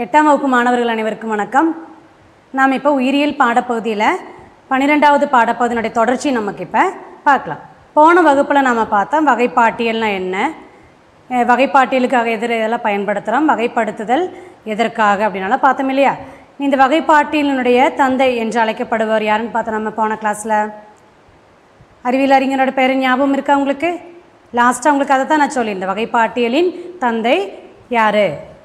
எட்டாம் வகுப்பு மாணவர்கள் அனைவருக்கும் வணக்கம் நாம் இப்போ உயிரியல் பாடப்பகுதியில் பன்னிரெண்டாவது பாடப்பகுதியினுடைய தொடர்ச்சி நமக்கு இப்போ பார்க்கலாம் போன வகுப்பில் நாம் பார்த்தோம் வகைப்பாட்டியல்னா என்ன அஹ் வகைப்பாட்டியலுக்காக எதிர் இதெல்லாம் பயன்படுத்துகிறோம் வகைப்படுத்துதல் எதற்காக அப்படின்னால பார்த்தோம் இல்லையா இந்த வகைப்பாட்டியலினுடைய தந்தை என்று அழைக்கப்படுபவர் யாருன்னு பார்த்தோம் நம்ம போன கிளாஸில் அறிவியல் அறிஞரோட பேர் ஞாபகம் இருக்கா உங்களுக்கு லாஸ்ட்டாக உங்களுக்கு அதை தான் நான் சொல்லியிருந்தேன் வகைப்பாட்டியலின் தந்தை யார்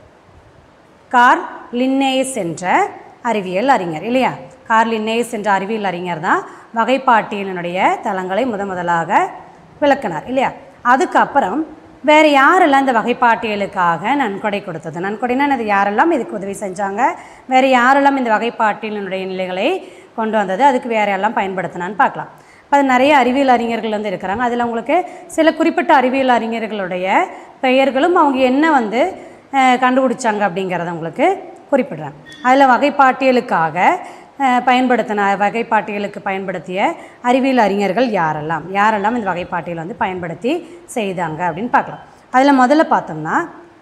கார் லின்னேயஸ் என்ற அறிவியல் அறிஞர் இல்லையா கார் லின்னேயஸ் என்ற அறிவியல் அறிஞர் தான் வகைப்பாட்டியலினுடைய தளங்களை முத முதலாக விளக்கினார் இல்லையா அதுக்கப்புறம் வேறு யாரெல்லாம் இந்த வகைப்பாட்டியலுக்காக நன்கொடை கொடுத்தது நன்கொடைனா அது யாரெல்லாம் இதுக்கு உதவி செஞ்சாங்க வேறு யாரெல்லாம் இந்த வகைப்பாட்டியலினுடைய நிலைகளை கொண்டு வந்தது அதுக்கு வேறு எல்லாம் பயன்படுத்தினான்னு பார்க்கலாம் இப்போ அது நிறைய அறிவியல் அறிஞர்கள் வந்து இருக்கிறாங்க அதில் உங்களுக்கு சில குறிப்பிட்ட அறிவியல் அறிஞர்களுடைய பெயர்களும் அவங்க என்ன வந்து அஹ், கண்டுபிடிச்சாங்க அப்படிங்கிறத உங்களுக்கு குறிப்பிடுறேன் அதில் வகைப்பாட்டியலுக்காக அஹ், பயன்படுத்தின வகைப்பாட்டியலுக்கு பயன்படுத்திய அறிவியல் அறிஞர்கள் யாரெல்லாம் யாரெல்லாம் இந்த வகைப்பாட்டியல் வந்து பயன்படுத்தி செய்தாங்க அப்படின்னு பார்க்கலாம் அதில் முதல்ல பார்த்தோம்னா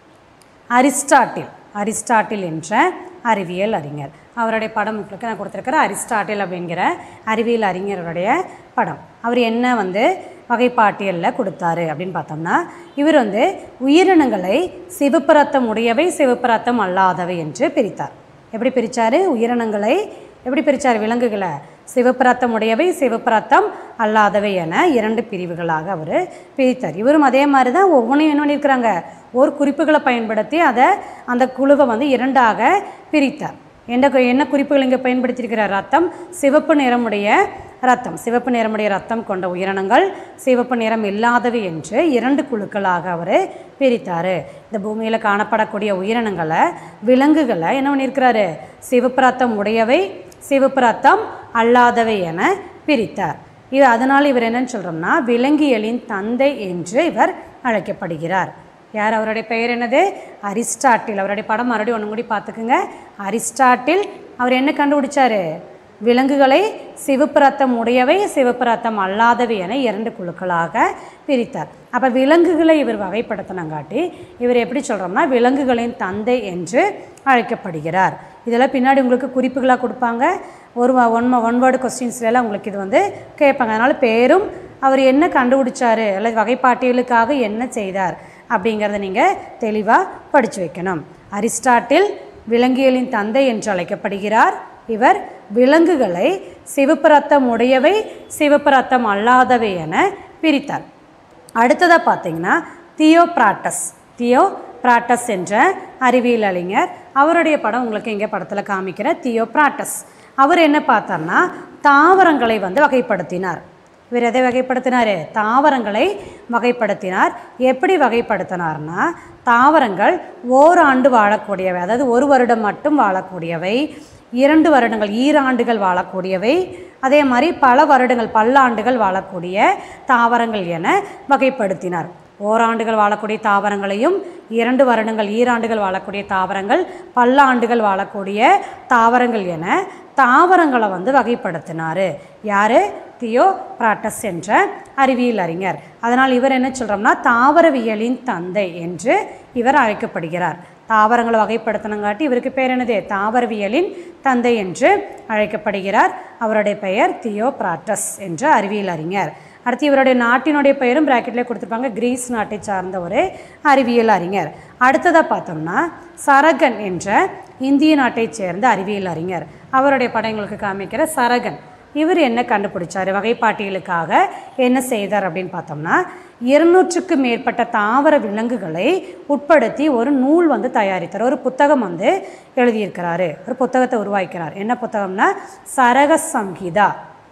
அரிஸ்டாட்டில் அரிஸ்டாட்டில் என்ற அறிவியல் அறிஞர் அவருடைய படம் உங்களுக்கு நான் கொடுத்துருக்கிற அரிஸ்டாட்டில் அப்படிங்கிற அறிவியல் அறிஞருடைய படம் அவர் என்ன வந்து வகைப்பாட்டியலில் கொடுத்தாரு அப்படின்னு பார்த்தோம்னா இவர் வந்து உயிரினங்களை சிவப்பு ரத்தம் உடையவை சிவப்பு ரத்தம் அல்லாதவை என்று பிரித்தார் எப்படி பிரித்தார் உயிரினங்களை எப்படி பிரித்தார் விலங்குகளை சிவப்பு ரத்தம் உடையவை சிவப்பு ரத்தம் அல்லாதவை என இரண்டு பிரிவுகளாக அவர் பிரித்தார் இவரும் அதே மாதிரி தான் ஒவ்வொன்றையும் என்ன பண்ணியிருக்கிறாங்க ஒரு குறிப்புகளை பயன்படுத்தி அதை அந்த குழுவை வந்து இரண்டாக பிரித்தார் என்ன கு- என்ன குறிப்புகள் இங்கே பயன்படுத்தியிருக்கிறார் ரத்தம் சிவப்பு நிறமுடைய ரத்தம் சிவப்பு நிறமுடைய ரத்தம் கொண்ட உயிரினங்கள் சிவப்பு நிறம் இல்லாதவை என்று இரண்டு குழுக்களாக அவர் பிரித்தார் இந்த பூமியில் காணப்படக்கூடிய உயிரினங்களை விலங்குகளை என்ன பண்ணியிருக்கிறாரு சிவப்பு ரத்தம் உடையவை சிவப்பு ரத்தம் அல்லாதவை என பிரித்தார் இது அதனால் இவர் என்னன்னு சொல்கிறோம்னா விலங்கியலின் தந்தை என்று இவர் அழைக்கப்படுகிறார் யார் அவருடைய பெயர் என்னது அரிஸ்டாட்டில் அவருடைய படம் மறுபடியும் ஒன்று கூடி பார்த்துக்குங்க அரிஸ்டாட்டில் அவர் என்ன கண்டுபிடிச்சாரு விலங்குகளை சிவப்பு ரத்தம் உடையவை சிவப்பு ரத்தம் அல்லாதவை என இரண்டு குழுக்களாக பிரித்தார் அப்போ விலங்குகளை இவர் வகைப்படுத்தினங்காட்டி இவர் எப்படி சொல்கிறோம்னா விலங்குகளின் தந்தை என்று அழைக்கப்படுகிறார் இதெல்லாம் பின்னாடி உங்களுக்கு குறிப்புகளாக கொடுப்பாங்க ஒரு வ- ஒன் ஒன் வேர்டு கொஸ்டின்ஸ்லாம் உங்களுக்கு இது வந்து கேட்பாங்க அதனால் பேரும் அவர் என்ன கண்டுபிடிச்சாரு அல்லது வகைப்பாட்டியலுக்காக என்ன செய்தார் அப்படிங்கிறத நீங்கள் தெளிவாக படித்து வைக்கணும் அரிஸ்டாட்டில் விலங்கியலின் தந்தை என்று அழைக்கப்படுகிறார் இவர் விலங்குகளை சிவப்பு ரத்தம் உடையவை சிவப்பு ரத்தம் அல்லாதவை என பிரித்தார் அடுத்ததாக பார்த்தீங்கன்னா தியோ பிராட்டஸ் தியோ பிராட்டஸ் என்ற அறிவியல் அறிஞர் அவருடைய படம் உங்களுக்கு இங்கே படத்தில் காமிக்கிற தியோ பிராட்டஸ் அவர் என்ன பார்த்தார்னா தாவரங்களை வந்து வகைப்படுத்தினார் இவர் எதை வகைப்படுத்தினார் தாவரங்களை வகைப்படுத்தினார் எப்படி வகைப்படுத்தினார்னா தாவரங்கள் ஓராண்டு வாழக்கூடியவை அதாவது ஒரு வருடம் மட்டும் வாழக்கூடியவை இரண்டு வருடங்கள் ஈராண்டுகள் வாழக்கூடியவை அதே மாதிரி பல வருடங்கள் பல்லாண்டுகள் வாழக்கூடிய தாவரங்கள் என வகைப்படுத்தினார் ஓராண்டுகள் வாழக்கூடிய தாவரங்களையும் இரண்டு வருடங்கள் ஈராண்டுகள் வாழக்கூடிய தாவரங்கள் பல்லாண்டுகள் வாழக்கூடிய தாவரங்கள் என தாவரங்களை வந்து வகைப்படுத்தினார் யார் தியோ பிராட்டஸ் என்ற அறிவியல் அறிஞர் அதனால் இவர் என்ன சொல்கிறோம்னா தாவரவியலின் தந்தை என்று இவர் அழைக்கப்படுகிறார் தாவரங்களை வகைப்படுத்தினங்காட்டி இவருக்கு பேர் என்னது தாவரவியலின் தந்தை என்று அழைக்கப்படுகிறார் அவருடைய பெயர் தியோ பிராட்டஸ் என்ற அறிவியல் அறிஞர் அடுத்து இவருடைய நாட்டினுடைய பெயரும் பிராக்கெட்லேயே கொடுத்துருப்பாங்க கிரீஸ் நாட்டை சார்ந்த ஒரு அறிவியல் அறிஞர் அடுத்ததாக பார்த்தோம்னா சரகன் என்ற இந்திய நாட்டைச் சேர்ந்த அறிவியல் அறிஞர் அவருடைய படம் எங்களுக்கு காமிக்கிற சரகன் இவர் என்ன கண்டுபிடிச்சார் வகைப்பாட்டியலுக்காக என்ன செய்தார் அப்படின்னு பார்த்தோம்னா இருநூற்றுக்கு மேற்பட்ட தாவர விலங்குகளை உட்படுத்தி ஒரு நூல் வந்து தயாரித்தார் ஒரு புத்தகம் வந்து எழுதியிருக்கிறாரு ஒரு புத்தகத்தை உருவாக்கிறார் என்ன புத்தகம்னா சரக சம்ஹிதா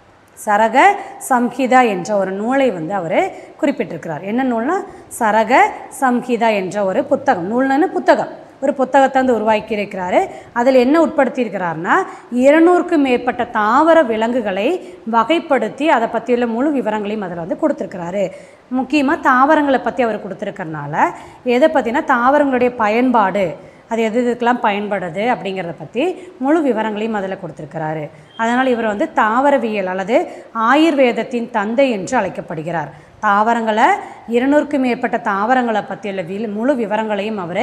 சரக சம்ஹிதா என்ற ஒரு நூலை வந்து அவர் குறிப்பிட்டிருக்கிறார் என்ன நூல்னா சரக சம்ஹிதா என்ற ஒரு புத்தகம் நூல்னு புத்தகம் ஒரு புத்தகத்தை வந்து உருவாக்கி இருக்கிறாரு அதில் என்ன உட்படுத்தியிருக்கிறார்னா இருநூறுக்கும் மேற்பட்ட தாவர விலங்குகளை வகைப்படுத்தி அதை பற்றியுள்ள முழு விவரங்களையும் அதில் வந்து கொடுத்துருக்கிறாரு முக்கியமாக தாவரங்களை பற்றி அவர் கொடுத்துருக்கறனால எதை பற்றினா தாவரங்களுடைய பயன்பாடு அது எது எதுக்கெல்லாம் பயன்படுது அப்படிங்கிறத பற்றி முழு விவரங்களையும் அதில் கொடுத்துருக்கிறாரு அதனால் இவர் வந்து தாவரவியல் அல்லது ஆயுர்வேதத்தின் தந்தை என்று அழைக்கப்படுகிறார் தாவரங்களை இருநூறுக்கும் மேற்பட்ட தாவரங்களை பற்றியுள்ள வில் முழு விவரங்களையும் அவர்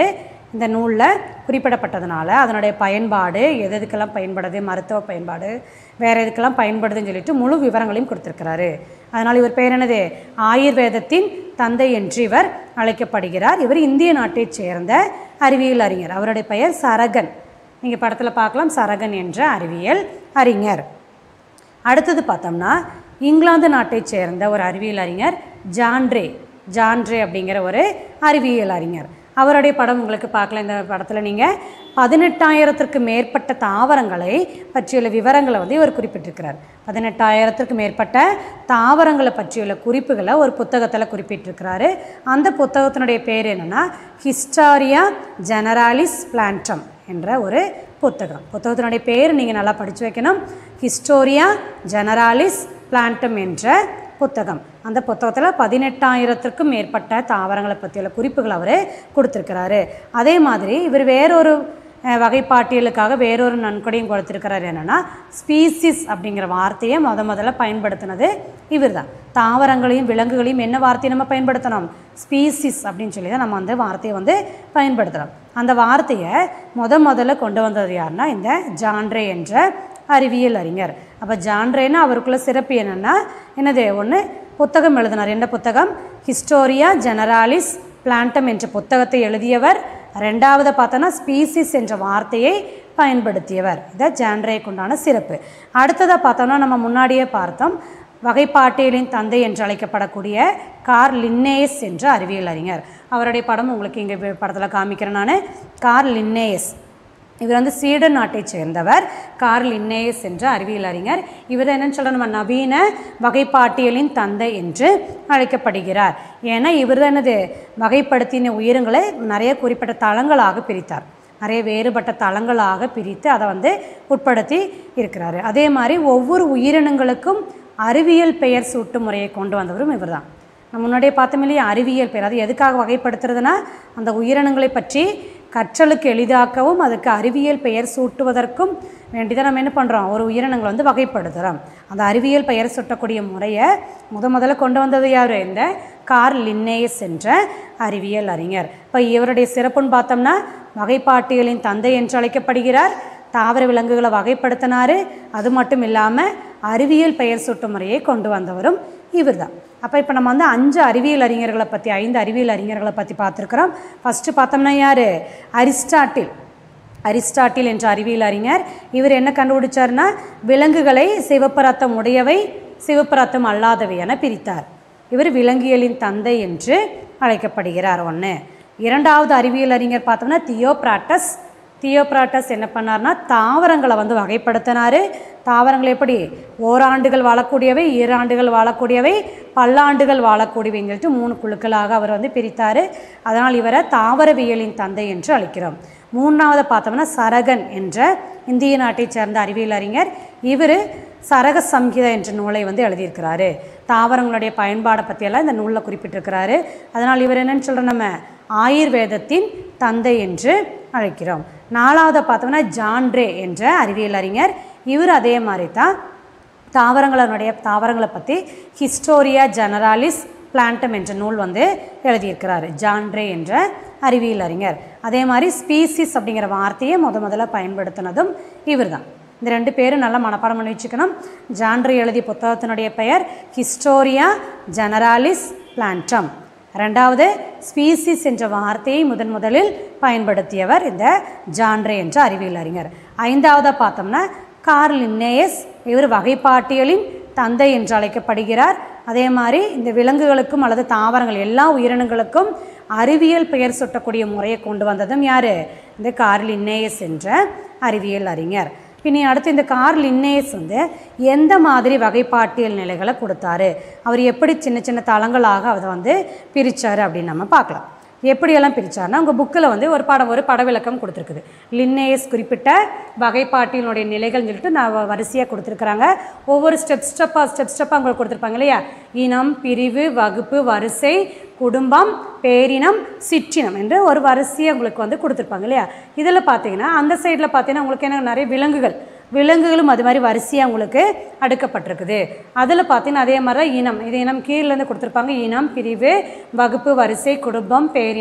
இந்த நூலில் குறிப்பிடப்பட்டதுனால அதனுடைய பயன்பாடு எது எதுக்கெல்லாம் பயன்படுது மருத்துவ பயன்பாடு வேறு எதுக்கெல்லாம் பயன்படுதுன்னு சொல்லிட்டு முழு விவரங்களையும் கொடுத்துருக்கிறாரு அதனால் இவர் பேர் என்னது ஆயுர்வேதத்தின் தந்தை என்று இவர் அழைக்கப்படுகிறார் இவர் இந்திய நாட்டைச் சேர்ந்த அறிவியல் அறிஞர் அவருடைய பெயர் சரகன் நீங்கள் படத்தில் பார்க்கலாம் சரகன் என்ற அறிவியல் அறிஞர் அடுத்தது பார்த்தோம்னா இங்கிலாந்து நாட்டைச் சேர்ந்த ஒரு அறிவியல் அறிஞர் ஜான்ட்ரே ஜான்ட்ரே அப்படிங்கிற ஒரு அறிவியல் அறிஞர் அவருடைய படம் உங்களுக்கு பார்க்கலாம் இந்த படத்தில் நீங்கள் பதினெட்டாயிரத்திற்கு மேற்பட்ட தாவரங்களை பற்றியுள்ள விவரங்களை வந்து இவர் குறிப்பிட்டிருக்கிறார் பதினெட்டாயிரத்திற்கு மேற்பட்ட தாவரங்களை பற்றியுள்ள குறிப்புகளை ஒரு புத்தகத்தில் குறிப்பிட்டிருக்கிறாரு அந்த புத்தகத்தினுடைய பேர் என்னென்னா ஹிஸ்டாரியா ஜெனராலிஸ் பிளான்டம் என்ற ஒரு புத்தகம் புத்தகத்தினுடைய பேர் நீங்கள் நல்லா படித்து வைக்கணும் ஹிஸ்டோரியா ஜெனராலிஸ் பிளான்டம் என்ற புத்தகம் அந்த புத்தகத்தில் பதினெட்டாயிரத்திற்கும் மேற்பட்ட தாவரங்களை பற்றியுள்ள குறிப்புகள் அவர் கொடுத்துருக்கிறாரு அதே மாதிரி இவர் வேறொரு அஹ், வகைப்பாட்டியலுக்காக வேறொரு நன்கொடையும் கொடுத்துருக்கிறாரு என்னென்னா ஸ்பீசிஸ் அப்படிங்கிற வார்த்தையை முத முதல்ல பயன்படுத்தினது இவர் தான் தாவரங்களையும் விலங்குகளையும் என்ன வார்த்தையை நம்ம பயன்படுத்தணும் ஸ்பீசிஸ் அப்படின்னு சொல்லி தான் நம்ம அந்த வார்த்தையை வந்து பயன்படுத்தலாம் அந்த வார்த்தையை முத முதல்ல கொண்டு வந்தது யாருன்னா இந்த ஜான்ரே என்ற அறிவியல் அறிஞர் அப்போ ஜான்ரேன்னா அவருக்குள்ள சிறப்பு என்னென்னா என்னது ஒன்று புத்தகம் எழுதினார் என்ன புத்தகம் ஹிஸ்டோரியா ஜெனராலிஸ் பிளான்டம் என்ற புத்தகத்தை எழுதியவர் ரெண்டாவது பார்த்தோன்னா ஸ்பீசிஸ் என்ற வார்த்தையை பயன்படுத்தியவர் இதை ஜான்ரேக்கு உண்டான சிறப்பு அடுத்ததாக பார்த்தோம்னா நம்ம முன்னாடியே பார்த்தோம் வகைப்பாட்டியலின் தந்தை என்று அழைக்கப்படக்கூடிய கார் லின்னேயஸ் என்ற அறிவியல் அறிஞர் அவருடைய படம் உங்களுக்கு இங்கே படத்தில் காமிக்கிறேன் நான் கார் லின்னேயஸ் இவர் வந்து சீடன் நாட்டைச் சேர்ந்தவர் கார்ல் இன்னேயஸ் என்ற அறிவியல் அறிஞர் இவர் என்னன்னு சொல்கிறோம் நம்ம நவீன வகைப்பாட்டியலின் தந்தை என்று அழைக்கப்படுகிறார் ஏன்னா இவர் தான் என்னது வகைப்படுத்தின உயிரங்களை நிறைய குறிப்பிட்ட தளங்களாக பிரித்தார் நிறைய வேறுபட்ட தளங்களாக பிரித்து அதை வந்து உட்படுத்தி இருக்கிறாரு அதே மாதிரி ஒவ்வொரு உயிரினங்களுக்கும் அறிவியல் பெயர் சூட்டும் முறையை கொண்டு வந்தவரும் இவர்தான் நம்ம முன்னாடியே பார்த்தோம் இல்லையா அறிவியல் பெயர் அது எதுக்காக வகைப்படுத்துறதுன்னா அந்த உயிரினங்களை பற்றி கற்றலுக்கு எளிதாக்கவும் அதுக்கு அறிவியல் பெயர் சூட்டுவதற்கும் வேண்டிதான் நம்ம என்ன பண்ணுறோம் ஒரு உயிரினங்களை வந்து வகைப்படுத்துகிறோம் அந்த அறிவியல் பெயர் சூட்டக்கூடிய முறையை முத முதல்ல கொண்டு வந்தது யார் இந்த கார் லின்னேயஸ் என்ற அறிவியல் அறிஞர் இப்போ இவருடைய சிறப்புன்னு பார்த்தோம்னா வகைப்பாட்டியலின் தந்தை என்று அழைக்கப்படுகிறார் தாவர விலங்குகளை வகைப்படுத்தினார் அது மட்டும் இல்லாமல் அறிவியல் பெயர் சூட்டும் முறையை கொண்டு வந்தவரும் இவர்தான் அப்போ இப்போ நம்ம வந்து அஞ்சு அறிவியல் அறிஞர்களை பற்றி ஐந்து அறிவியல் அறிஞர்களை பற்றி பார்த்துருக்குறோம் ஃபஸ்ட்டு பார்த்தோம்னா யார் அரிஸ்டாட்டில் அரிஸ்டாட்டில் என்ற அறிவியல் அறிஞர் இவர் என்ன கண்டுபிடிச்சார்னா விலங்குகளை சிவப்பு ரத்தம் உடையவை சிவப்பு ரத்தம் அல்லாதவை என பிரித்தார் இவர் விலங்கியலின் தந்தை என்று அழைக்கப்படுகிறார் ஒன்று இரண்டாவது அறிவியல் அறிஞர் பார்த்தோம்னா தியோப்ராட்டஸ் தியோப்ராட்டஸ் என்ன பண்ணார்னா தாவரங்களை வந்து வகைப்படுத்தினார் தாவரங்கள் எப்படி ஓராண்டுகள் வாழக்கூடியவை ஈராண்டுகள் வாழக்கூடியவை பல்லாண்டுகள் வாழக்கூடியவைன்னு சொல்லிட்டு மூணு குழுக்களாக அவர் வந்து பிரித்தார் அதனால் இவரை தாவரவியலின் தந்தை என்று அழைக்கிறோம் மூணாவது பார்த்தோம்னா சரகன் என்ற இந்திய நாட்டைச் சேர்ந்த அறிவியல் அறிஞர் இவர் சரக சம்ஹிதா என்ற நூலை வந்து எழுதியிருக்கிறாரு தாவரங்களுடைய பயன்பாடை பற்றியெல்லாம் இந்த நூலில் குறிப்பிட்டிருக்கிறாரு அதனால் இவர் என்னன்னு சொல்கிறோம் நம்ம ஆயுர்வேதத்தின் தந்தை என்று அழைக்கிறோம் நாலாவது பார்த்தோம்னா ஜான்ட்ரே என்ற அறிவியல் அறிஞர் இவர் அதே மாதிரி தான் தாவரங்களுடைய தாவரங்களை பற்றி ஹிஸ்டோரியா ஜெனராலிஸ் பிளான்டம் என்ற நூல் வந்து எழுதியிருக்கிறார் ஜான்ட்ரே என்ற அறிவியல் அறிஞர் அதே மாதிரி ஸ்பீசிஸ் அப்படிங்கிற வார்த்தையை முத முதல்ல பயன்படுத்தினதும் இவர் தான் இந்த ரெண்டு பேரும் நல்லா மனப்பாடம் பண்ணி வச்சுக்கணும் ஜான்ட்ரே எழுதிய புத்தகத்தினுடைய பெயர் ஹிஸ்டோரியா ஜெனராலிஸ் பிளான்டம் ரெண்டாவது ஸ்பீசிஸ் என்ற வார்த்தையை முதன் முதலில் பயன்படுத்தியவர் இந்த ஜான்ரே என்ற அறிவியல் அறிஞர் ஐந்தாவதாக பார்த்தோம்னா கார்ல் லின்னேயஸ் இவர் வகைப்பாட்டியலின் தந்தை என்று அழைக்கப்படுகிறார் அதே மாதிரி இந்த விலங்குகளுக்கும் அல்லது தாவரங்கள் எல்லா உயிரினங்களுக்கும் அறிவியல் பெயர் சுட்டக்கூடிய முறையை கொண்டு வந்ததும் யார் இந்த கார்ல் லின்னேயஸ் என்ற அறிவியல் அறிஞர் பின்னி அடுத்து இந்த கார் லின்னேஸ் வந்து எந்த மாதிரி வகைப்பாட்டியல் நிலைகளை கொடுத்தாரு அவர் எப்படி சின்ன சின்ன தளங்களாக அதை வந்து பிரித்தார் அப்படின்னு நம்ம பார்க்கலாம் எப்படியெல்லாம் பிரித்தார்னா உங்கள் புக்கில் வந்து ஒரு படம் ஒரு பட விளக்கம் கொடுத்துருக்குது லின்னேஸ் குறிப்பிட்ட வகைப்பாட்டியலுடைய நிலைகள்னு சொல்லிட்டு நான் வ- வரிசையாக கொடுத்துருக்குறாங்க ஒவ்வொரு ஸ்டெப் ஸ்டெப்பாக ஸ்டெப் ஸ்டெப்பாக உங்களுக்கு கொடுத்துருப்பாங்க இல்லையா இனம் பிரிவு வகுப்பு வரிசை குடும்பம் பேரினம் சிற்றினம் என்று ஒரு வரிசையை உங்களுக்கு வந்து கொடுத்துருப்பாங்க இல்லையா இதில் பார்த்தீங்கன்னா அந்த சைடில் பார்த்தீங்கன்னா உங்களுக்கு என்ன நிறைய விலங்குகள் விலங்குகளும் அது மாதிரி வரிசையாக உங்களுக்கு அடுக்கப்பட்டிருக்குது அதில் பார்த்தீங்கன்னா அதே மாதிரி தான் இனம் இது இனம் கீழேருந்து கொடுத்துருப்பாங்க இனம் பிரிவு வகுப்பு வரிசை குடும்பம் பேரினம்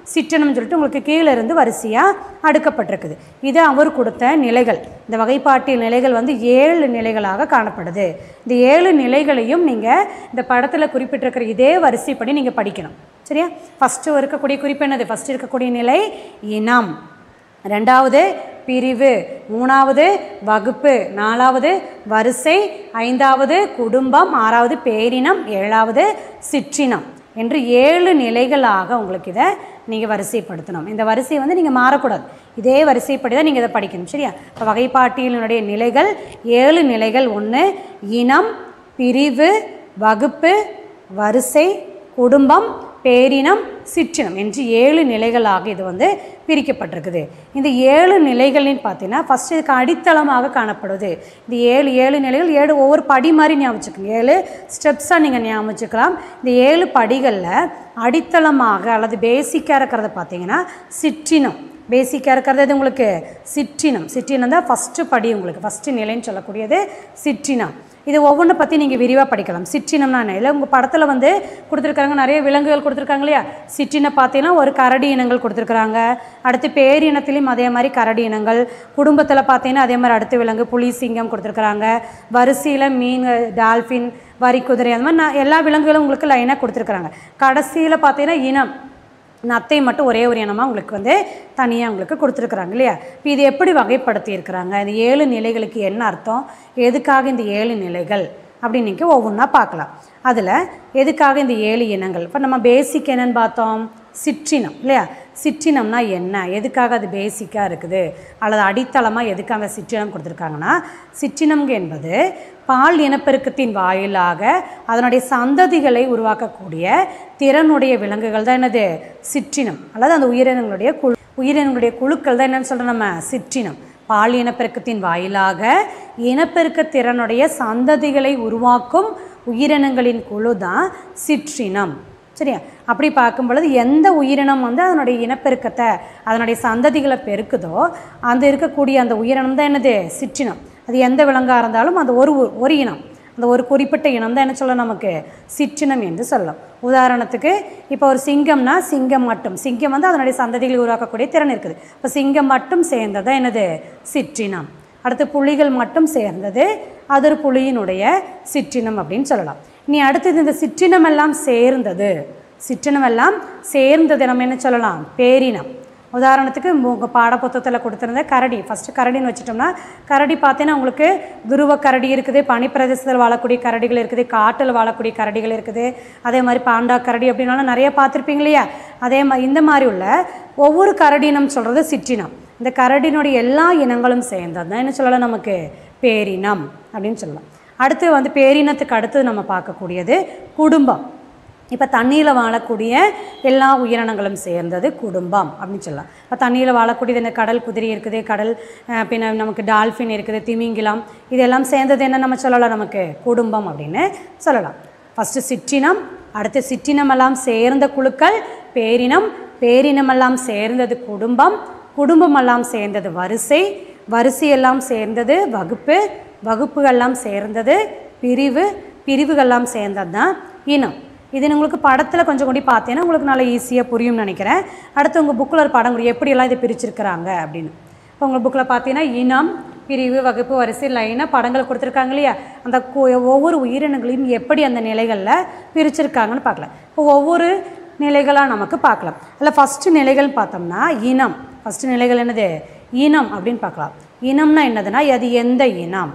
சிற்றினம்னு சொல்லிட்டு உங்களுக்கு கீழே இருந்து வரிசையாக அடுக்கப்பட்டிருக்குது இது அவர் கொடுத்த நிலைகள் இந்த வகைப்பாட்டியல் நிலைகள் வந்து ஏழு நிலைகளாக காணப்படுது இந்த ஏழு நிலைகளையும் நீங்கள் இந்த படத்தில் குறிப்பிட்டிருக்கிற இதே வரிசைப்படி நீங்கள் படிக்கணும் சரியா ஃபஸ்ட்டு இருக்கக்கூடிய குறிப்பு என்னது ஃபஸ்ட்டு இருக்கக்கூடிய நிலை இனம் ரெண்டாவது பிரிவு மூணாவது வகுப்பு நாலாவது வரிசை ஐந்தாவது குடும்பம் ஆறாவது பேரினம் ஏழாவது சிற்றினம் என்று ஏழு நிலைகளாக உங்களுக்கு இதை நீங்கள் வரிசைப்படுத்தணும் இந்த வரிசை வந்து நீங்கள் மாறக்கூடாது இதே வரிசைப்படி தான் நீங்கள் இதை படிக்கணும் சரியா இப்போ வகைப்பாட்டியலினுடைய நிலைகள் ஏழு நிலைகள் ஒன்று இனம் பிரிவு வகுப்பு வரிசை குடும்பம் பேரினம் சிற்றினம் என்று ஏழு நிலைகளாக இது வந்து பிரிக்கப்பட்டிருக்குது இந்த ஏழு நிலைகளின் பார்த்தீங்கன்னா ஃபஸ்ட்டு இதுக்கு அடித்தளமாக காணப்படுது இந்த ஏழு ஏழு நிலைகள் ஏழு ஒவ்வொரு படி மாதிரி ஞாபகம் வச்சுக்கோங்க ஏழு ஸ்டெப்ஸாக நீங்கள் ஞாபகம் வச்சுக்கலாம் இந்த ஏழு படிகளில் அடித்தளமாக அல்லது பேசிக்காக இருக்கிறத பார்த்தீங்கன்னா சிற்றினம் பேசிக்காக இருக்கிறது எது உங்களுக்கு சிற்றினம் சிற்றினம் தான் ஃபஸ்ட்டு படி உங்களுக்கு ஃபஸ்ட்டு நிலைன்னு சொல்லக்கூடியது சிற்றினம் இது ஒவ்வொன்றை பற்றி நீங்கள் விரிவாக படிக்கலாம் சிற்றினம்னா என்ன இல்லை உங்கள் படத்தில் வந்து கொடுத்துருக்காங்க நிறைய விலங்குகள் கொடுத்துருக்காங்க இல்லையா சிற்றினம் பார்த்தீங்கன்னா ஒரு கரடி இனங்கள் கொடுத்துருக்குறாங்க அடுத்து பேரினத்திலையும் அதே மாதிரி கரடி இனங்கள் குடும்பத்தில் பார்த்தீங்கன்னா அதே மாதிரி அடுத்த விலங்கு புலி சிங்கம் கொடுத்துருக்குறாங்க வரிசையில் மீன் டால்ஃபின் வரிக்குதிரை அந்த மாதிரி நான் எல்லா விலங்குகளும் உங்களுக்கு லைனாக கொடுத்துருக்குறாங்க கடைசியில் பார்த்தீங்கன்னா இனம் நத்தை மட்டும் ஒரே ஒரு இனமாக உங்களுக்கு வந்து தனியாக உங்களுக்கு கொடுத்துருக்குறாங்க இல்லையா இப்போ இது எப்படி வகைப்படுத்தி இருக்கிறாங்க இந்த ஏழு நிலைகளுக்கு என்ன அர்த்தம் எதுக்காக இந்த ஏழு நிலைகள் அப்படின்னு நீங்கள் ஒவ்வொன்றா பார்க்கலாம் அதில் எதுக்காக இந்த ஏழு இனங்கள் இப்போ நம்ம பேசிக் என்னன்னு பார்த்தோம் சிற்றினம் இல்லையா சிற்றினம்னா என்ன எதுக்காக அது பேசிக்காக இருக்குது அல்லது அடித்தளமாக எதுக்கு அந்த சிற்றினம் கொடுத்துருக்காங்கன்னா சிற்றினம் என்பது பால் இனப்பெருக்கத்தின் வாயிலாக அதனுடைய சந்ததிகளை உருவாக்கக்கூடிய திறனுடைய விலங்குகள் தான் என்னது சிற்றினம் அல்லது அந்த உயிரினங்களுடைய குழு உயிரினங்களுடைய குழுக்கள் தான் என்னன்னு சொல்கிறோம் நம்ம சிற்றினம் பால் இனப்பெருக்கத்தின் வாயிலாக இனப்பெருக்க திறனுடைய சந்ததிகளை உருவாக்கும் உயிரினங்களின் குழு தான் சிற்றினம் சரியா அப்படி பார்க்கும் பொழுது எந்த உயிரினம் வந்து அதனுடைய இனப்பெருக்கத்தை அதனுடைய சந்ததிகளை பெருக்குதோ அந்த இருக்கக்கூடிய அந்த உயிரினம் தான் என்னது சிற்றினம் அது எந்த விலங்காக இருந்தாலும் அந்த ஒரு உ- ஒரு இனம் அந்த ஒரு குறிப்பிட்ட இனம் தான் என்ன சொல்ல நமக்கு சிற்றினம் என்று சொல்லலாம் உதாரணத்துக்கு இப்போ ஒரு சிங்கம்னா சிங்கம் மட்டும் சிங்கம் வந்து அதனுடைய சந்ததிகளை உருவாக்கக்கூடிய திறன் இருக்குது இப்போ சிங்கம் மட்டும் சேர்ந்தது தான் என்னது சிற்றினம் அடுத்து புலிகள் மட்டும் சேர்ந்தது அது ஒரு புலியினுடைய சிற்றினம் அப்படின்னு சொல்லலாம் இனி அடுத்தது இந்த சிற்றினம் எல்லாம் சேர்ந்தது சிற்றினம் எல்லாம் சேர்ந்தது நம்ம என்ன சொல்லலாம் பேரினம் உதாரணத்துக்கு உங்கள் பாடப்புத்தகத்தில் கொடுத்துருந்த கரடி ஃபஸ்ட்டு கரடின்னு வச்சுட்டோம்னா கரடி பார்த்தீங்கன்னா உங்களுக்கு துருவ கரடி இருக்குது பனிப்பிரதேசத்தில் வாழக்கூடிய கரடிகள் இருக்குது காட்டில் வாழக்கூடிய கரடிகள் இருக்குது அதே மாதிரி பாண்டா கரடி அப்படின்னாலும் நிறைய பார்த்துருப்பீங்க இல்லையா அதே மாதிரி இந்த மாதிரி உள்ள ஒவ்வொரு கரடினம் சொல்கிறது சிற்றினம் இந்த கரடினுடைய எல்லா இனங்களும் சேர்ந்தது தான் என்ன சொல்லலாம் நமக்கு பேரினம் அப்படின்னு சொல்லலாம் அடுத்து வந்து பேரினத்துக்கு அடுத்து நம்ம பார்க்கக்கூடியது குடும்பம் இப்போ தண்ணியில் வாழக்கூடிய எல்லா உயிரினங்களும் சேர்ந்தது குடும்பம் அப்படின்னு சொல்லலாம் இப்போ தண்ணியில் வாழக்கூடியது இந்த கடல் குதிரை இருக்குது கடல் அஹ், பின்ன நமக்கு டால்ஃபின் இருக்குது திமிங்கிலம் இதெல்லாம் சேர்ந்தது என்ன நம்ம சொல்லலாம் நமக்கு குடும்பம் அப்படின்னு சொல்லலாம் ஃபஸ்ட்டு சிற்றினம் அடுத்து சிற்றினமெல்லாம் சேர்ந்த குழுக்கள் பேரினம் பேரினமெல்லாம் சேர்ந்தது குடும்பம் குடும்பமெல்லாம் சேர்ந்தது வரிசை வரிசையெல்லாம் சேர்ந்தது வகுப்பு வகுப்புகள்லாம் சேர்ந்தது பிரிவு பிரிவுகள்லாம் சேர்ந்தது தான் இனம் இது உங்களுக்கு படத்தில் கொஞ்சம் கூடி பார்த்தீங்கன்னா உங்களுக்கு நல்லா ஈஸியாக புரியும்னு நினைக்கிறேன் அடுத்து உங்கள் புக்கில் ஒரு படம் கூட எப்படியெல்லாம் இதை பிரிச்சிருக்கிறாங்க அப்படின்னு இப்போ உங்கள் புக்கில் பார்த்தீங்கன்னா இனம் பிரிவு வகுப்பு வரிசை லைனாக படங்கள் கொடுத்துருக்காங்க இல்லையா அந்த கு- ஒவ்வொரு உயிரினங்களையும் எப்படி அந்த நிலைகளில் பிரிச்சிருக்காங்கன்னு பார்க்கலாம் இப்போ ஒவ்வொரு நிலைகளாக நமக்கு பார்க்கலாம் அதில் ஃபஸ்ட்டு நிலைகள் பார்த்தோம்னா இனம் ஃபஸ்ட்டு நிலைகள் என்னது இனம் அப்படின்னு பார்க்கலாம் இனம்னா என்னதுன்னா அது எந்த இனம்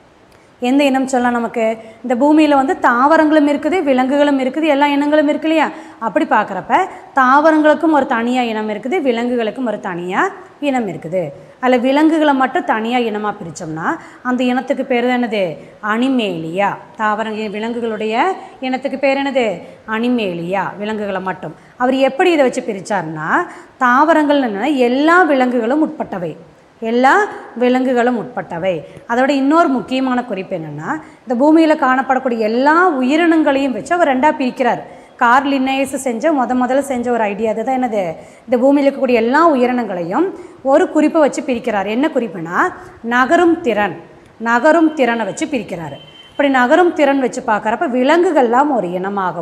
எந்த இனம் சொல்லலாம் நமக்கு இந்த பூமியில் வந்து தாவரங்களும் இருக்குது விலங்குகளும் இருக்குது எல்லா இனங்களும் இருக்கு இல்லையா அப்படி பார்க்குறப்ப தாவரங்களுக்கும் ஒரு தனியாக இனம் இருக்குது விலங்குகளுக்கும் ஒரு தனியாக இனம் இருக்குது அதில் விலங்குகளை மட்டும் தனியாக இனமாக பிரித்தோம்னா அந்த இனத்துக்கு பேர் தான் என்னது அனிமேலியா தாவர விலங்குகளுடைய இனத்துக்கு பேர் என்னது அனிமேலியா விலங்குகளை மட்டும் அவர் எப்படி இதை வச்சு பிரித்தார்னா தாவரங்கள் என்னன்னா எல்லா விலங்குகளும் உட்பட்டவை எல்லா விலங்குகளும் உட்பட்டவை அதோட இன்னொரு முக்கியமான குறிப்பு என்னென்னா இந்த பூமியில் காணப்படக்கூடிய எல்லா உயிரினங்களையும் வச்சு அவர் ரெண்டாக பிரிக்கிறார் கார் லின்னேஸ் செஞ்ச முத முதல்ல செஞ்ச ஒரு ஐடியா அதுதான் என்னது இந்த பூமியில் இருக்கக்கூடிய எல்லா உயிரினங்களையும் ஒரு குறிப்பை வச்சு பிரிக்கிறார் என்ன குறிப்புனா நகரும் திறன் நகரும் திறனை வச்சு பிரிக்கிறாரு இப்படி நகரும் திறன் வச்சு பார்க்குறப்ப விலங்குகள்லாம் ஒரு இனமாகவும்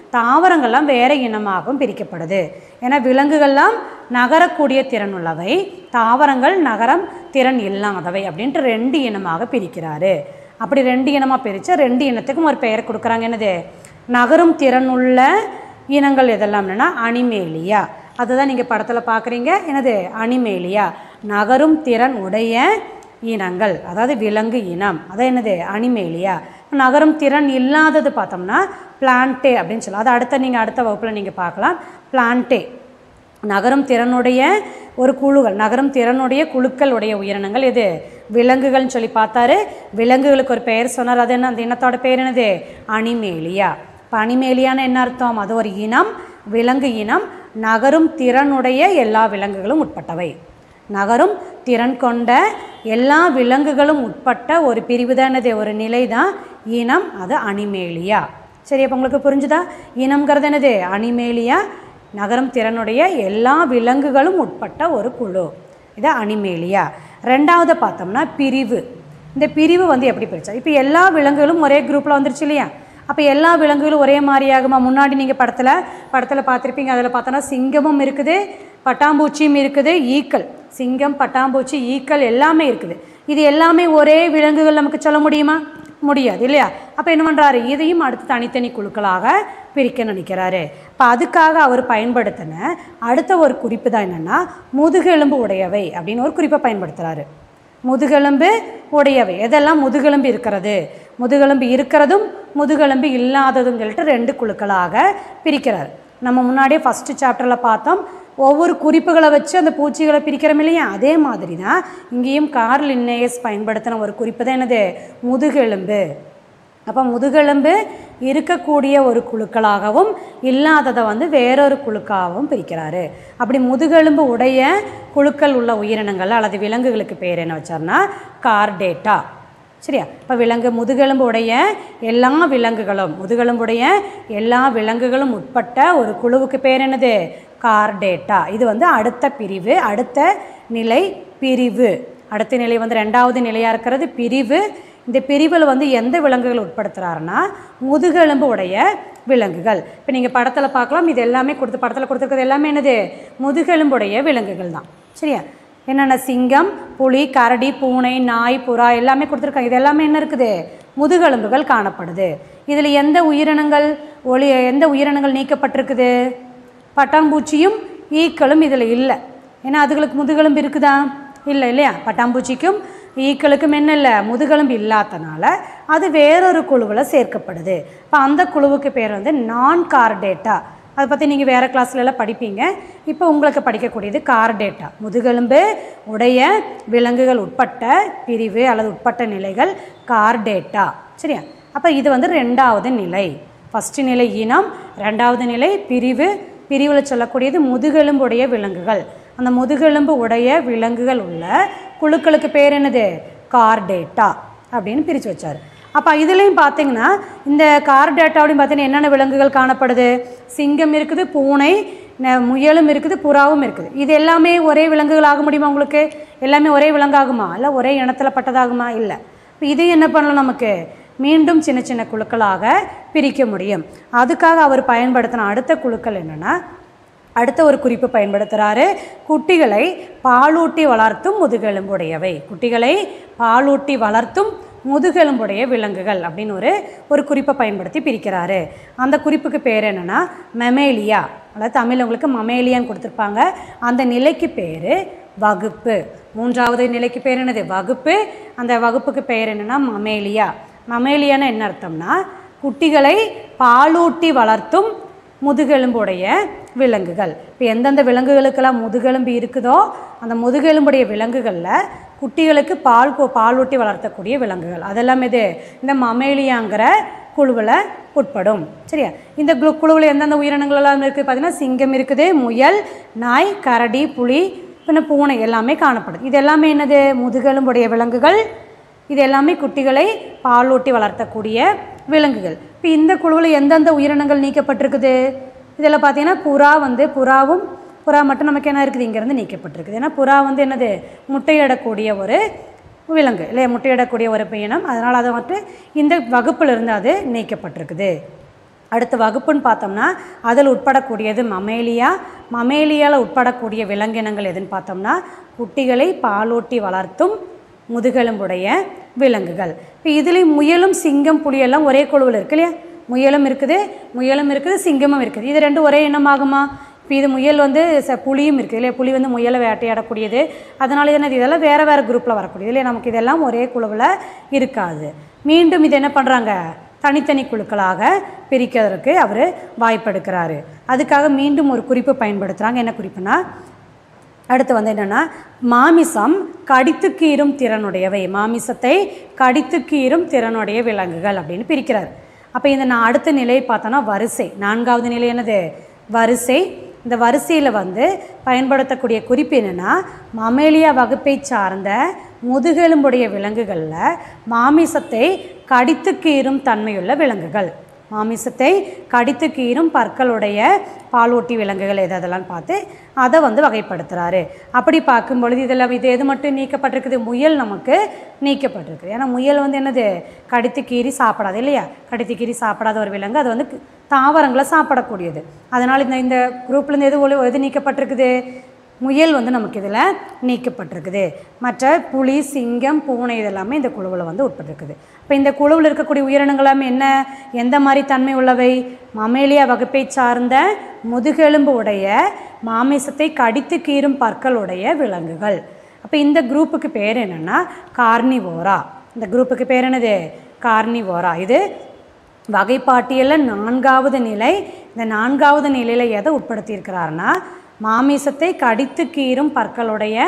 தாவரங்கள்லாம் வேற இனமாகவும் பிரிக்கப்படுது ஏன்னா விலங்குகள்லாம் நகரக்கூடிய திறன் உள்ளவை தாவரங்கள் நகரம் திறன் இல்லாதவை அப்படின்ட்டு ரெண்டு இனமாக பிரிக்கிறாரு அப்படி ரெண்டு இனமாக பிரித்து ரெண்டு இனத்துக்கும் ஒரு பெயர் கொடுக்குறாங்க என்னது நகரும் திறன் உள்ள இனங்கள் எதெல்லாம் என்னன்னா அனிமேலியா அதுதான் நீங்கள் படத்தில் பார்க்குறீங்க என்னது அனிமேலியா நகரும் திறன் உடைய இனங்கள் அதாவது விலங்கு இனம் அதான் என்னது அனிமேலியா நகரும் திறன் இல்லாதது பார்த்தோம்னா பிளான்டே அப்படின்னு சொல்லலாம் அது அடுத்த நீங்கள் அடுத்த வகுப்பில் நீங்கள் பார்க்கலாம் பிளான்டே நகரும் திறனுடைய ஒரு குழுக்கள் நகரும் திறனுடைய குழுக்களுடைய உயிரினங்கள் எது விலங்குகள்னு சொல்லி பார்த்தாரு விலங்குகளுக்கு ஒரு பெயர் சொன்னார் அது என்ன அந்த இனத்தோட பேர் என்னது அனிமேலியா இப்போ அனிமேலியான்னு என்ன அர்த்தம் அது ஒரு இனம் விலங்கு இனம் நகரும் திறனுடைய எல்லா விலங்குகளும் உட்பட்டவை நகரும் திறன் கொண்ட எல்லா விலங்குகளும் உட்பட்ட ஒரு பிரிவு தான் என்னது ஒரு நிலை தான் இனம் அது அனிமேலியா சரி அப்போ உங்களுக்கு புரிஞ்சுதா இனம்ங்கிறது என்னது அனிமேலியா நகரும் திறனுடைய எல்லா விலங்குகளும் உட்பட்ட ஒரு குழு இது அனிமேலியா ரெண்டாவது பார்த்தோம்னா பிரிவு இந்த பிரிவு வந்து எப்படி பிரிச்சா இப்போ எல்லா விலங்குகளும் ஒரே குரூப்பில் வந்துருச்சு இல்லையா அப்போ எல்லா விலங்குகளும் ஒரே மாதிரி ஆகுமா முன்னாடி நீங்கள் படத்தில் படத்தில் பார்த்துருப்பீங்க அதில் பார்த்தோன்னா சிங்கமும் இருக்குது பட்டாம்பூச்சியும் இருக்குது ஈக்கள் சிங்கம் பட்டாம்பூச்சி ஈக்கள் எல்லாமே இருக்குது இது எல்லாமே ஒரே விலங்குகள் நமக்கு சொல்ல முடியுமா முடியாது இல்லையா அப்போ என்ன பண்ணுறாரு இதையும் அடுத்து தனித்தனி குழுக்களாக பிரிக்க நினைக்கிறாரு இப்போ அதுக்காக அவர் பயன்படுத்தின அடுத்த ஒரு குறிப்பு தான் என்னென்னா முதுகெலும்பு உடையவை அப்படின்னு ஒரு குறிப்பை பயன்படுத்துகிறாரு முதுகெலும்பு உடையவை எதெல்லாம் முதுகெலும்பு இருக்கிறது முதுகெலும்பு இருக்கிறதும் முதுகெலும்பு இல்லாததும் சொல்லிட்டு ரெண்டு குழுக்களாக பிரிக்கிறார் நம்ம முன்னாடியே ஃபஸ்ட்டு சாப்டரில் பார்த்தோம் ஒவ்வொரு குறிப்புகளை வச்சு அந்த பூச்சிகளை பிரிக்கிறோம் இல்லையா அதே மாதிரி தான் இங்கேயும் கார்ல் லின்னேயஸ் பயன்படுத்தின ஒரு குறிப்பு தான் என்னது முதுகெலும்பு அப்போ முதுகெலும்பு இருக்கக்கூடிய ஒரு குழுக்களாகவும் இல்லாததை வந்து வேறொரு குழுக்காகவும் பிரிக்கிறாரு அப்படி முதுகெலும்பு உடைய குழுக்கள் உள்ள உயிரினங்கள் அல்லது விலங்குகளுக்கு பேர் என்ன வச்சார்னா கார்டேட்டா சரியா இப்போ விலங்கு முதுகெலும்பு உடைய எல்லா விலங்குகளும் முதுகெலும்புடைய எல்லா விலங்குகளும் உட்பட்ட ஒரு குழுவுக்கு பேர் என்னது கார்டேட்டா இது வந்து அடுத்த பிரிவு அடுத்த நிலை பிரிவு அடுத்த நிலை வந்து ரெண்டாவது நிலையாக இருக்கிறது பிரிவு இந்த பிரிவில் வந்து எந்த விலங்குகள் உட்படுத்துகிறாருன்னா முதுகெலும்பு உடைய விலங்குகள் இப்போ நீங்கள் படத்தில் பார்க்கலாம் இது எல்லாமே கொடுத்து படத்தில் கொடுத்துருக்கிறது எல்லாமே என்னது முதுகெலும்புடைய விலங்குகள் தான் சரியா என்னென்ன சிங்கம் புலி கரடி பூனை நாய் புறா எல்லாமே கொடுத்துருக்காங்க இது எல்லாமே என்ன இருக்குது முதுகெலும்புகள் காணப்படுது இதில் எந்த உயிரினங்கள் ஒளி எந்த உயிரினங்கள் நீக்கப்பட்டிருக்குது பட்டாம்பூச்சியும் ஈக்களும் இதில் இல்லை ஏன்னா அதுகளுக்கு முதுகெலும்பு இருக்குதா இல்லை இல்லையா பட்டாம்பூச்சிக்கும் ஈக்களுக்கும் என்ன இல்லை முதுகெலும்பு இல்லாதனால அது வேறொரு குழுவில் சேர்க்கப்படுது இப்போ அந்த குழுவுக்கு பேர் வந்து நான் கார்டேட்டா அதை பற்றி நீங்கள் வேறு கிளாஸ்லலாம் படிப்பீங்க இப்போ உங்களுக்கு படிக்கக்கூடியது கார்டேட்டா முதுகெலும்பு உடைய விலங்குகள் உட்பட்ட பிரிவு அல்லது உட்பட்ட நிலைகள் கார்டேட்டா சரியா அப்போ இது வந்து ரெண்டாவது நிலை ஃபஸ்ட்டு நிலை இனம் ரெண்டாவது நிலை பிரிவு பிரிவில் சொல்லக்கூடியது முதுகெலும்புடைய விலங்குகள் அந்த முதுகெலும்பு உடைய விலங்குகள் உள்ள குழுக்களுக்கு பேர் என்னது கார்டேட்டா அப்படின்னு பிரித்து வச்சார் அப்போ இதுலேயும் பார்த்தீங்கன்னா இந்த கார்டேட்டாவிலையும் பார்த்தீங்கன்னா என்னென்ன விலங்குகள் காணப்படுது சிங்கம் இருக்குது பூனை ந- முயலும் இருக்குது புறாவும் இருக்குது இது எல்லாமே ஒரே விலங்குகள் ஆக முடியுமா உங்களுக்கு எல்லாமே ஒரே விலங்காகுமா இல்லை ஒரே இனத்தில் பட்டதாகுமா இல்லை இப்போ இது என்ன பண்ணலாம் நமக்கு மீண்டும் சின்ன சின்ன குழுக்களாக பிரிக்க முடியும் அதுக்காக அவர் பயன்படுத்தின அடுத்த குழுக்கள் என்னென்னா அடுத்த ஒரு குறிப்பு பயன்படுத்துகிறாரு குட்டிகளை பாலூட்டி வளர்த்தும் முதுகெலும்புடையவை குட்டிகளை பாலூட்டி வளர்த்தும் முதுகெலும்புடைய விலங்குகள் அப்படின்னு ஒரு ஒரு குறிப்பை பயன்படுத்தி பிரிக்கிறாரு அந்த குறிப்புக்கு பேர் என்னென்னா மெமேலியா அதாவது தமிழ் உங்களுக்கு மமேலியான்னு கொடுத்துருப்பாங்க அந்த நிலைக்கு பேர் வகுப்பு மூன்றாவது நிலைக்கு பேர் என்னது வகுப்பு அந்த வகுப்புக்கு பேர் என்னென்னா மமேலியா மமேலியான்னு என்ன அர்த்தம்னா குட்டிகளை பாலூட்டி வளர்த்தும் முதுகெலும்புடைய விலங்குகள் இப்போ எந்தெந்த விலங்குகளுக்கெல்லாம் முதுகெலும்பு இருக்குதோ அந்த முதுகெலும்புடைய விலங்குகளில் குட்டிகளுக்கு பால் கு- பாலூட்டி வளர்த்தக்கூடிய விலங்குகள் அதெல்லாம் இது இந்த மமேலியாங்கிற குழுவில் உட்படும் சரியா இந்த குழு குழுவில் எந்தெந்த உயிரினங்கள் எல்லாம் இருக்குது பார்த்தீங்கன்னா சிங்கம் இருக்குது முயல் நாய் கரடி புலி பின்ன பூனை எல்லாமே காணப்படுது இது எல்லாமே என்னது முதுகெலும்புடைய விலங்குகள் இது எல்லாமே குட்டிகளை பாலூட்டி வளர்த்தக்கூடிய விலங்குகள் இப்போ இந்த குழுவில் எந்தெந்த உயிரினங்கள் நீக்கப்பட்டிருக்குது இதில் பார்த்தீங்கன்னா புறா வந்து புறாவும் புறா மட்டும் நமக்கு என்ன இருக்குது இங்கேருந்து நீக்கப்பட்டிருக்குது ஏன்னா புறா வந்து என்னது முட்டையிடக்கூடிய ஒரு விலங்கு இல்லையா முட்டையிடக்கூடிய ஒரு இனம் அதனால் அதை வந்துட்டு இந்த வகுப்பிலிருந்து அது நீக்கப்பட்டிருக்குது அடுத்த வகுப்புன்னு பார்த்தோம்னா அதில் உட்படக்கூடியது மமேலியா மமேலியாவில் உட்படக்கூடிய விலங்கினங்கள் எதுன்னு பார்த்தோம்னா குட்டிகளை பாலூட்டி வளர்த்தும் முதுகெலும்புடைய விலங்குகள் இப்போ இதுலேயும் முயலும் சிங்கம் புலியெல்லாம் ஒரே குழுவில் இருக்கு இல்லையா முயலும் இருக்குது முயலும் இருக்குது சிங்கமும் இருக்குது இது ரெண்டும் ஒரே இனமாகுமா இப்போ இது முயல் வந்து ச புலியும் இருக்குது இல்லையா புலி வந்து முயலை வேட்டையாடக்கூடியது அதனால என்னது இதெல்லாம் வேறு வேறு குரூப்பில் வரக்கூடியது இல்லையா நமக்கு இதெல்லாம் ஒரே குழுவில் இருக்காது மீண்டும் இது என்ன பண்ணுறாங்க தனித்தனி குழுக்களாக பிரிக்கிறதுக்கு அவர் வாய்ப்பெடுக்கிறாரு அதுக்காக மீண்டும் ஒரு குறிப்பு பயன்படுத்துகிறாங்க என்ன குறிப்புனா அடுத்து வந்து என்னென்னா மாமிசம் கடித்து கீறும் திறனுடையவை மாமிசத்தை கடித்து கீறும் திறனுடைய விலங்குகள் அப்படின்னு பிரிக்கிறார் அப்போ இந்த நான் அடுத்த நிலையை பார்த்தோன்னா வரிசை நான்காவது நிலை என்னது வரிசை இந்த வரிசையில் வந்து பயன்படுத்தக்கூடிய குறிப்பு என்னென்னா மமேலியா வகுப்பை சார்ந்த முதுகெலும்புடைய விலங்குகளில் மாமிசத்தை கடித்து கீறும் தன்மையுள்ள விலங்குகள் மாமிசத்தை கடித்து கீறும் பற்களுடைய பாலூட்டி விலங்குகள் எது அதெல்லாம் பார்த்து அதை வந்து வகைப்படுத்துகிறாரு அப்படி பார்க்கும் பொழுது இதில் இது எது மட்டும் நீக்கப்பட்டிருக்குது முயல் நமக்கு நீக்கப்பட்டிருக்குது ஏன்னா முயல் வந்து என்னது கடித்து கீறி சாப்பிடாது இல்லையா கடித்து கீறி சாப்பிடாத ஒரு விலங்கு அது வந்து தாவரங்களை சாப்பிடக்கூடியது அதனால் இந்த இந்த குரூப்லேருந்து எது ஒளி- எது நீக்கப்பட்டிருக்குது முயல் வந்து நமக்கு இதில் நீக்கப்பட்டிருக்குது மற்ற புலி சிங்கம் பூனை இதெல்லாமே இந்த குழுவில் வந்து உட்பட்டிருக்குது இப்போ இந்த குழுவில் இருக்கக்கூடிய உயிரினங்கள் எல்லாமே என்ன எந்த மாதிரி தன்மை உள்ளவை மமேலியா வகுப்பை சார்ந்த முதுகெலும்பு உடைய மாமிசத்தை கடித்து கீறும் பற்களுடைய விலங்குகள் அப்போ இந்த குரூப்புக்கு பேர் என்னென்னா கார்னிவோரா இந்த குரூப்புக்கு பேர் என்னது கார்னிவோரா இது வகைப்பாட்டியலில் நான்காவது நிலை இந்த நான்காவது நிலையில் எதை உட்படுத்தியிருக்கிறாருன்னா மாமிசத்தை கடித்து கீறும் பற்களுடைய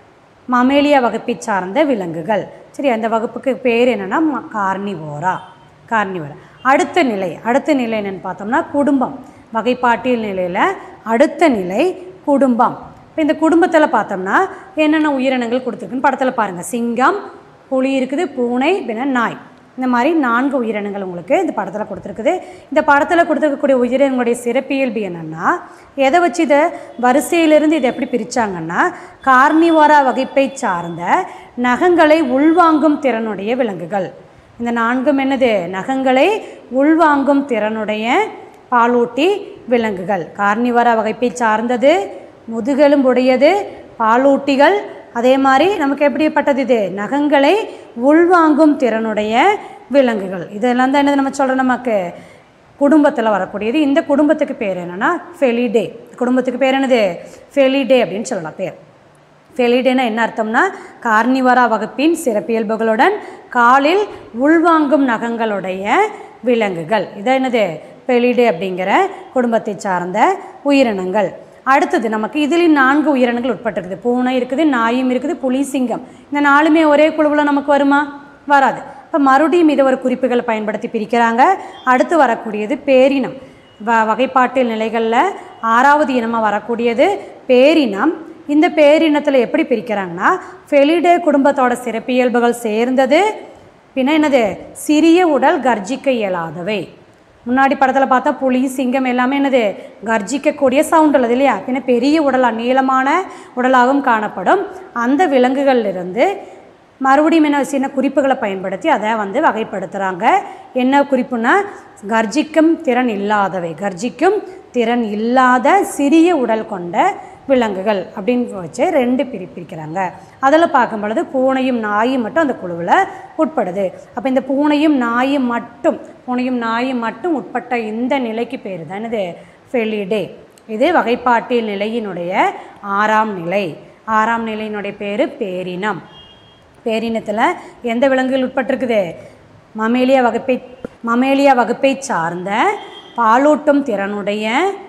மமேலியா வகுப்பை சார்ந்த விலங்குகள் சரி அந்த வகுப்புக்கு பேர் என்னென்னா ம- கார்னிவோரா கார்னிவோரா அடுத்த நிலை அடுத்த நிலை என்னென்னு பார்த்தோம்னா குடும்பம் வகைப்பாட்டியல் நிலையில் அடுத்த நிலை குடும்பம் இப்போ இந்த குடும்பத்தில் பார்த்தோம்னா என்னென்ன உயிரினங்கள் கொடுத்துருக்குன்னு படத்தில் பாருங்கள் சிங்கம் புலி இருக்குது பூனை பின்ன நாய் இந்த மாதிரி நான்கு உயிரினங்கள் உங்களுக்கு இந்த படத்தில் கொடுத்துருக்குது இந்த படத்தில் கொடுத்துருக்கக்கூடிய உயிரினங்களுடைய சிறப்பியல்பு என்னென்னா எதை வச்சு இதை வரிசையிலிருந்து இதை எப்படி பிரித்தாங்கன்னா கார்னிவாரா வகைப்பை சார்ந்த நகங்களை உள்வாங்கும் திறனுடைய விலங்குகள் இந்த நான்கும் என்னது நகங்களை உள்வாங்கும் திறனுடைய பாலூட்டி விலங்குகள் கார்னிவரா வகைப்பை சார்ந்தது முதுகெலும்புடையது பாலூட்டிகள் அதே மாதிரி நமக்கு எப்படிப்பட்டது இது நகங்களை உள்வாங்கும் திறனுடைய விலங்குகள் இதெல்லாம் தான் என்னது நம்ம சொல்கிறோம் நமக்கு குடும்பத்தில் வரக்கூடியது இந்த குடும்பத்துக்கு பேர் என்னென்னா ஃபெலிடே குடும்பத்துக்கு பேர் என்னது ஃபெலிடே அப்படின்னு சொல்லலாம் பேர் ஃபெலிடேனா என்ன அர்த்தம்னா கார்னிவரா வகுப்பின் சிறப்பியல்புகளுடன் காலில் உள்வாங்கும் நகங்களுடைய விலங்குகள் இது என்னது பெலிடே அப்படிங்கிற குடும்பத்தை சார்ந்த உயிரினங்கள் அடுத்தது நமக்கு இதில் நான்கு உயிரினங்கள் உட்பட்டிருக்குது பூனை இருக்குது நாயும் இருக்குது புலி சிங்கம் இந்த நாலுமே ஒரே குழுவில் நமக்கு வருமா வராது இப்போ மறுபடியும் இதை ஒரு குறிப்புகளை பயன்படுத்தி பிரிக்கிறாங்க அடுத்து வரக்கூடியது பேரினம் வ வகைப்பாட்டியல் நிலைகளில் ஆறாவது இனமாக வரக்கூடியது பேரினம் இந்த பேரினத்தில் எப்படி பிரிக்கிறாங்கன்னா ஃபெலிடே குடும்பத்தோட சிறப்பியல்புகள் சேர்ந்தது பின்ன என்னது சிறிய உடல் கர்ஜிக்க இயலாதவை முன்னாடி படத்தில் பார்த்தா புலி சிங்கம் எல்லாமே என்னது கர்ஜிக்கக்கூடிய சவுண்ட் உள்ளது இல்லையா பின்ன பெரிய உடலாக நீளமான உடலாகவும் காணப்படும் அந்த விலங்குகளிலிருந்து மறுபடியும் என்ன சின்ன குறிப்புகளை பயன்படுத்தி அதை வந்து வகைப்படுத்துகிறாங்க என்ன குறிப்புனா கர்ஜிக்கும் திறன் இல்லாதவை கர்ஜிக்கும் திறன் இல்லாத சிறிய உடல் கொண்ட விலங்குகள் அப்படின்னு வச்சு ரெண்டு பிரி பிரிக்கிறாங்க அதில் பார்க்கும் பொழுது பூனையும் நாயும் மட்டும் அந்த குழுவில் உட்படுது அப்போ இந்த பூனையும் நாயும் மட்டும் பூனையும் நாயும் மட்டும் உட்பட்ட இந்த நிலைக்கு பேர் தான் என்னது ஃபெலிடே இது வகைப்பாட்டியல் நிலையினுடைய ஆறாம் நிலை ஆறாம் நிலையினுடைய பேர் பேரினம் பேரினத்தில் எந்த விலங்குகள் உட்பட்டிருக்குது மமேலியா வகுப்பை மமேலியா வகுப்பை சார்ந்த பாலூட்டும் திறனுடைய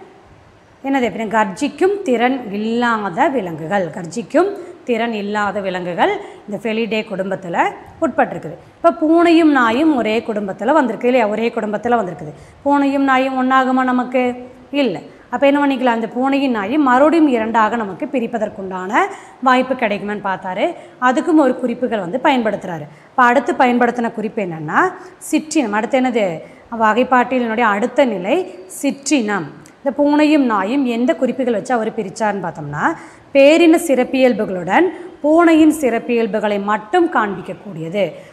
என்னது எப்படி கர்ஜிக்கும் திறன் இல்லாத விலங்குகள் கர்ஜிக்கும் திறன் இல்லாத விலங்குகள் இந்த ஃபெலிடே குடும்பத்தில் உட்பட்டிருக்குது இப்போ பூனையும் நாயும் ஒரே குடும்பத்தில் வந்திருக்கு இல்லையா ஒரே குடும்பத்தில் வந்திருக்குது பூனையும் நாயும் ஒன்றாகுமா நமக்கு இல்லை அப்போ என்ன பண்ணிக்கலாம் அந்த பூனையும் நாயும் மறுபடியும் இரண்டாக நமக்கு பிரிப்பதற்குண்டான வாய்ப்பு கிடைக்குமான்னு பார்த்தாரு அதுக்கும் ஒரு குறிப்புகள் வந்து பயன்படுத்துகிறாரு இப்போ அடுத்து பயன்படுத்தின குறிப்பு என்னென்னா சிற்றினம் அடுத்து என்னது வகைப்பாட்டியலினுடைய அடுத்த நிலை சிற்றினம் இந்த பூனையும் நாயும் எந்த குறிப்புகள் வச்சு அவர் பிரித்தார்னு பார்த்தோம்னா பேரின சிறப்பியல்புகளுடன் பூனையின் சிறப்பியல்புகளை மட்டும் காண்பிக்கக்கூடியது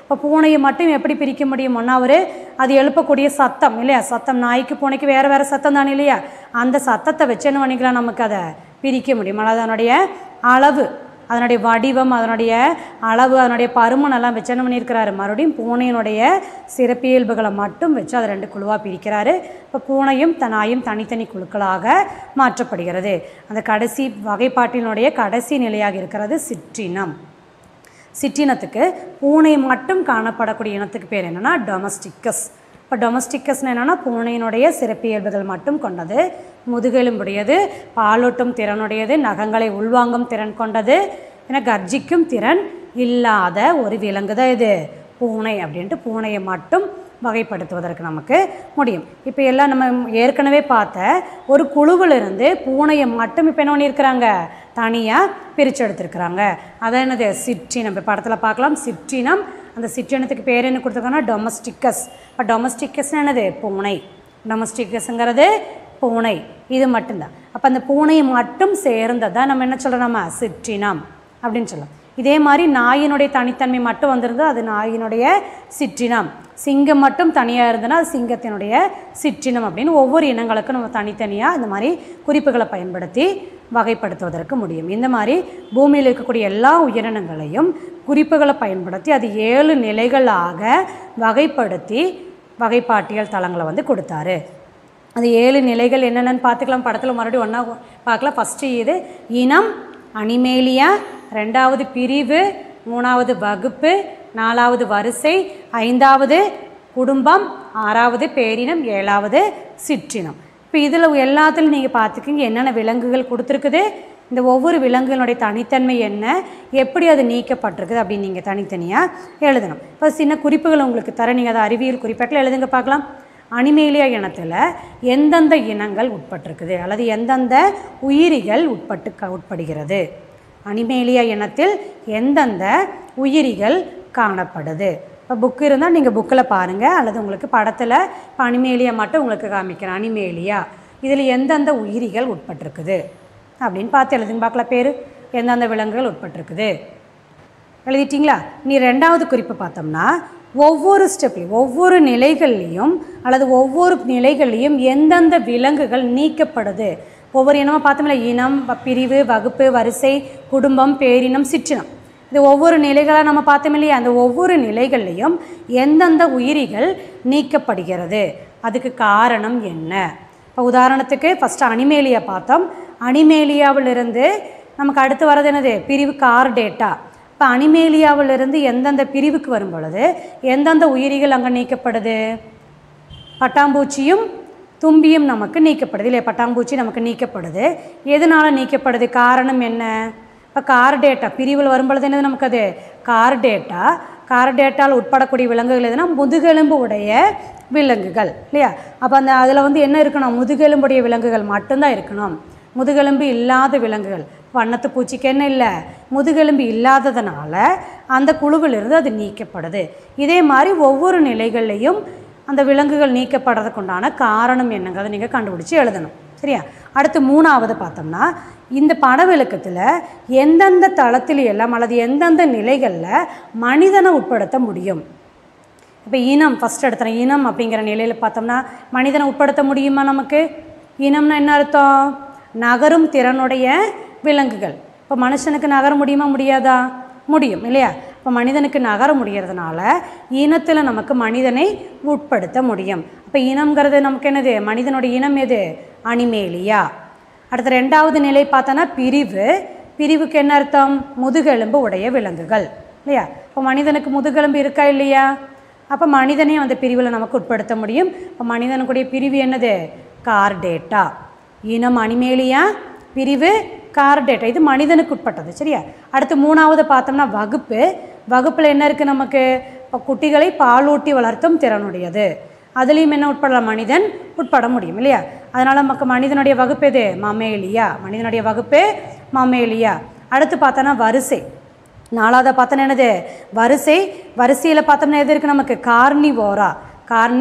இப்போ பூனையை மட்டும் எப்படி பிரிக்க முடியும் ஒன்றா ஒரு அது எழுப்பக்கூடிய சத்தம் இல்லையா சத்தம் நாய்க்கு பூனைக்கு வேறு வேறு சத்தம் தானே இல்லையா அந்த சத்தத்தை வச்சு என்ன பண்ணிக்கலாம் நமக்கு அதை பிரிக்க முடியும் அதாவது அதனுடைய அளவு அதனுடைய வடிவம் அதனுடைய அளவு அதனுடைய பருமன் எல்லாம் வச்சு என்ன பண்ணியிருக்கிறாரு மறுபடியும் பூனையினுடைய சிறப்பியல்புகளை மட்டும் வச்சு அதை ரெண்டு குழுவாக பிரிக்கிறாரு இப்போ பூனையும் த- நாயும் தனித்தனி குழுக்களாக மாற்றப்படுகிறது அந்த கடைசி வகைப்பாட்டினுடைய கடைசி நிலையாக இருக்கிறது சிற்றினம் சிற்றினத்துக்கு பூனை மட்டும் காணப்படக்கூடிய இனத்துக்கு பேர் என்னென்னா டொமஸ்டிக்கஸ் இப்போ டொமஸ்டிக்கஸ்னு என்னென்னா பூனையினுடைய சிறப்பியல்புகள் மட்டும் கொண்டது முதுகெலும்புடையது பாலூட்டும் திறனுடையது நகங்களை உள்வாங்கும் திறன் கொண்டது என கர்ஜிக்கும் திறன் இல்லாத ஒரு விலங்கு தான் இது பூனை அப்படின்ட்டு பூனையை மட்டும் வகைப்படுத்துவதற்கு நமக்கு முடியும் இப்போ எல்லாம் நம்ம ஏற்கனவே பார்த்த ஒரு குழுவிலிருந்து பூனையை மட்டும் இப்போ என்ன பண்ணியிருக்கிறாங்க தனியாக பிரித்து எடுத்திருக்கிறாங்க அதான் என்னது சிற்றினம் இப்போ படத்தில் பார்க்கலாம் சிற்றினம் அந்த சிற்றினத்துக்கு பேர் என்ன கொடுத்துருக்காங்கன்னா டொமஸ்டிக்கஸ் இப்போ டொமஸ்டிக்கஸ்னு என்னது பூனை டொமஸ்டிக்கஸ்ங்கிறது பூனை இது மட்டும்தான் அப்போ அந்த பூனையை மட்டும் சேர்ந்ததை நம்ம என்ன சொல்கிறோம் நம்ம சிற்றினம் அப்படின்னு சொல்லலாம் இதே மாதிரி நாயினுடைய தனித்தன்மை மட்டும் வந்திருந்தா அது நாயினுடைய சிற்றினம் சிங்கம் மட்டும் தனியாக இருந்ததுன்னா அது சிங்கத்தினுடைய சிற்றினம் அப்படின்னு ஒவ்வொரு இனங்களுக்கும் நம்ம தனித்தனியாக இந்த மாதிரி குறிப்புகளை பயன்படுத்தி வகைப்படுத்துவதற்கு முடியும் இந்த மாதிரி பூமியில் இருக்கக்கூடிய எல்லா உயிரினங்களையும் குறிப்புகளை பயன்படுத்தி அது ஏழு நிலைகளாக வகைப்படுத்தி வகைப்பாட்டியல் தளங்களை வந்து கொடுத்தாரு அது ஏழு நிலைகள் என்னென்னு பார்த்துக்கலாம் படத்தில் மறுபடியும் ஒன்றா பார்க்கலாம் ஃபஸ்ட்டு இது இனம் அனிமேலியா ரெண்டாவது பிரிவு மூணாவது வகுப்பு நாலாவது வரிசை ஐந்தாவது குடும்பம் ஆறாவது பேரினம் ஏழாவது சிற்றினம் இப்போ இதில் எல்லாத்துலையும் நீங்கள் பார்த்துக்கிங்க என்னென்ன விலங்குகள் கொடுத்துருக்குது இந்த ஒவ்வொரு விலங்குகளுடைய தனித்தன்மை என்ன எப்படி அது நீக்கப்பட்டிருக்குது அப்படின்னு நீங்கள் தனித்தனியாக எழுதணும் இப்போ சின்ன குறிப்புகள் உங்களுக்கு தர நீங்கள் அதை அறிவியல் குறிப்பாட்டில் எழுதுங்க பார்க்கலாம் அனிமேலியா இனத்தில் எந்தெந்த இனங்கள் உட்பட்டிருக்குது அல்லது எந்தெந்த உயிரிகள் உட்பட்டு க உட்படுகிறது அனிமேலியா இனத்தில் எந்தெந்த உயிரிகள் காணப்படுது இப்போ புக்கு இருந்தால் நீங்கள் புக்கில் பாருங்கள் அல்லது உங்களுக்கு படத்தில் இப்போ அனிமேலியா மட்டும் உங்களுக்கு காமிக்கிறேன் அனிமேலியா இதில் எந்தெந்த உயிரிகள் உட்பட்டிருக்குது அப்படின்னு பார்த்து எழுதுங்க பார்க்கலாம் பேர் எந்தெந்த விலங்குகள் உட்பட்டிருக்குது எழுதிட்டிங்களா நீ ரெண்டாவது குறிப்பு பார்த்தோம்னா ஒவ்வொரு ஸ்டெப்லையும் ஒவ்வொரு நிலைகள்லையும் அல்லது ஒவ்வொரு நிலைகள்லையும் எந்தெந்த விலங்குகள் நீக்கப்படுது ஒவ்வொரு இனமாக பார்த்தோம்ல இனம் வ- பிரிவு வகுப்பு வரிசை குடும்பம் பேரினம் சிற்றினம் இது ஒவ்வொரு நிலைகளாக நம்ம பார்த்தோம் இல்லையா அந்த ஒவ்வொரு நிலைகள்லையும் எந்தெந்த உயிரிகள் நீக்கப்படுகிறது அதுக்கு காரணம் என்ன இப்போ உதாரணத்துக்கு ஃபஸ்ட்டு அனிமேலியா பார்த்தோம் அனிமேலியாவிலிருந்து நமக்கு அடுத்து வர்றது என்னது பிரிவு கார் டேட்டா இப்போ அனிமேலியாவிலிருந்து எந்தெந்த பிரிவுக்கு வரும் பொழுது எந்தெந்த உயிரிகள் அங்கே நீக்கப்படுது பட்டாம்பூச்சியும் தும்பியும் நமக்கு நீக்கப்படுது இல்லையா பட்டாம்பூச்சி நமக்கு நீக்கப்படுது எதனால் நீக்கப்படுது காரணம் என்ன இப்போ கார் டேட்டா பிரிவில் வரும்பொழுது என்னது நமக்கு அது கார் டேட்டா கார் டேட்டாவில் உட்படக்கூடிய விலங்குகள் எதுனா முதுகெலும்பு உடைய விலங்குகள் இல்லையா அப்போ அந்த அதில் வந்து என்ன இருக்கணும் முதுகெலும்புடைய விலங்குகள் மட்டும்தான் இருக்கணும் முதுகெலும்பு இல்லாத விலங்குகள் வண்ணத்து பூச்சிக்கு என்ன இல்லை முதுகெலும்பு இல்லாததுனால அந்த குழுவிலிருந்து அது நீக்கப்படுது இதே மாதிரி ஒவ்வொரு நிலைகள்லையும் அந்த விலங்குகள் நீக்கப்படுறதுக்கு உண்டான காரணம் என்னங்கிறத நீங்கள் கண்டுபிடிச்சி எழுதணும் சரியா அடுத்து மூணாவது பார்த்தோம்னா இந்த பட விளக்கத்தில் எந்தெந்த தளத்தில் எல்லாம் அல்லது எந்தெந்த நிலைகளில் மனிதனை உட்படுத்த முடியும் இப்போ இனம் ஃபஸ்ட் எடுத்துறேன் இனம் அப்படிங்கிற நிலையில் பார்த்தோம்னா மனிதனை உட்படுத்த முடியுமா நமக்கு இனம்னா என்ன அர்த்தம் நகரும் திறனுடைய விலங்குகள் இப்போ மனுஷனுக்கு நகர முடியுமா முடியாதா முடியும் இல்லையா இப்போ மனிதனுக்கு நகர முடியறதுனால இனத்தில் நமக்கு மனிதனை உட்படுத்த முடியும் அப்போ இனம்ங்கிறது நமக்கு என்னது மனிதனுடைய இனம் எது அனிமேலியா அடுத்த ரெண்டாவது நிலை பார்த்தோன்னா பிரிவு பிரிவுக்கு என்ன அர்த்தம் முதுகெலும்பு உடைய விலங்குகள் இல்லையா இப்போ மனிதனுக்கு முதுகெலும்பு இருக்கா இல்லையா அப்போ மனிதனையும் அந்த பிரிவில் நமக்கு உட்படுத்த முடியும் இப்போ மனிதனுக்குடைய பிரிவு என்னது கார்டேட்டா இனம் அனிமேலியா பிரிவு கார்டேட்டா இது மனிதனுக்கு உட்பட்டது சரியா அடுத்து மூணாவது பார்த்தோம்னா வகுப்பு வகுப்பில் என்ன இருக்குது நமக்கு இப்போ குட்டிகளை பாலூட்டி வளர்த்தும் திறனுடையது அதுலேயும் என்ன உட்படலாம் மனிதன் உட்பட முடியும் இல்லையா அதனால் நமக்கு மனிதனுடைய வகுப்பு எது மமேலியா மனிதனுடைய வகுப்பு மமேலியா அடுத்து பார்த்தோன்னா வரிசை நாலாவது பார்த்தோன்னா என்னது வரிசை வரிசையில் பார்த்தோம்னா எது இருக்குது நமக்கு கார்னி ஓரா கார்னி